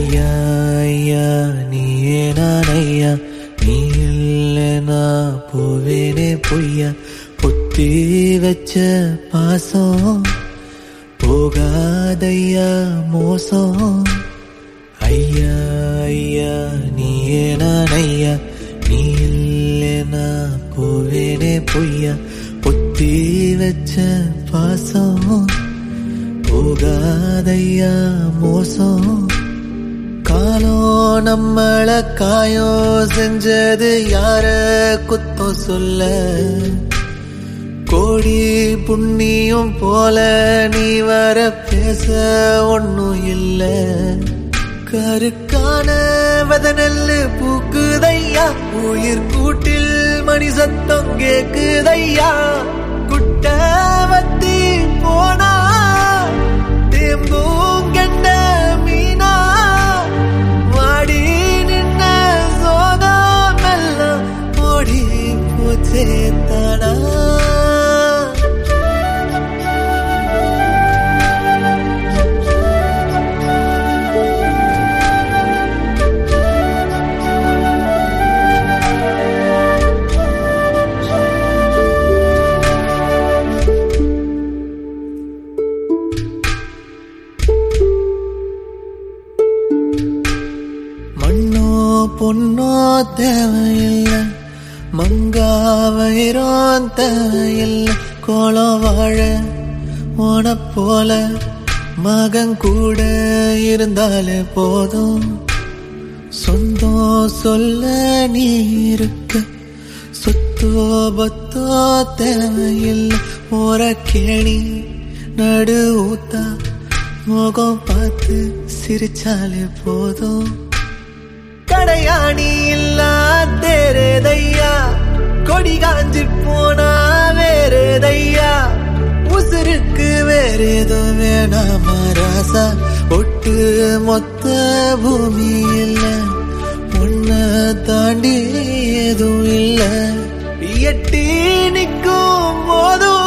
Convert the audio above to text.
ஐயா ஐயா நீயே நான் ஐயா நீ இல்லைனா போவேனே பொய்யா புத்தி வச்ச பாசம் போகாதையா மோசம் ஐயா ஐயா நீயே நான் ஐயா நீ இல்லைனா போவேனே பொய்யா புத்தி வச்ச பாசம் போகாதையா மோசம் காலம் நம்மள காயம் செஞ்சது யார குத்தம் சொல்ல கோடி புண்ணியம் போல நீ வர பேச ஒன்னும் இல்ல கருக்கான வத நெல்லு பூக்குதையா உயிர் கூட்டில் மணி சத்தம் கேக்குதையா குட்ட வத்தி போனா தேம்பும் கெண்ட மீனா வாடி நின்ன சோகமெல்லாம் ஓடி போச்சே தானா மண்ணோ பொண்ணோ தேவையில்லை மங்காவயிரம் தேவையில்லை கோலம் வாழ உன போல மகன் கூட இருந்தாலே போதும் சொந்தம் சொல்ல நீ இருக்க சொத்தோ பத்தோ தேவையில்லை ஓர கேணி நடு ஊத்தா முகம் பார்த்து சிரிச்சாலே போதும் கடையாணி இல்லா தேரேதையா கொடி காஞ்சி போனா வேறேதையா உசுருக்கு வேற ஏதோ வேணாமா ராசா ஒட்டு மொத்த பூமி இல்ல உன்ன தாண்டி எதுவும் இல்ல எட்டி நிற்கும் போதும்